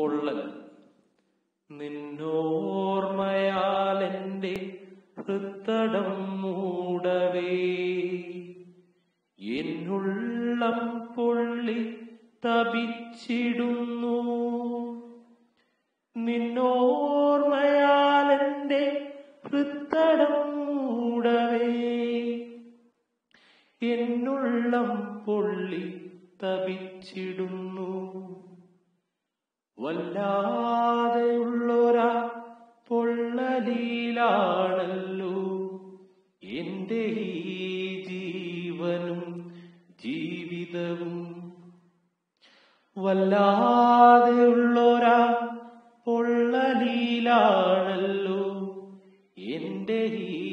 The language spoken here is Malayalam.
പൊള്ളൽ നിന്നോർമ്മയാൽ എന്റെ ഹൃത്തടം മൂടവേ എന്നുള്ളം പൊള്ളി തപിച്ചിടുന്നു നിന്നോർമ്മയാൽ എന്റെ ഹൃത്തടം മൂടവേ എന്നുള്ളം പൊള്ളി തപിച്ചിടുന്നു വല്ലാതെയുള്ളൊരാ പൊള്ളലിലാണല്ലോ എന്റെ ഈ ജീവനും ജീവിതവും വല്ലാതെയുള്ളൊരാ പൊള്ളലിലാണല്ലോ എന്റെ ഈ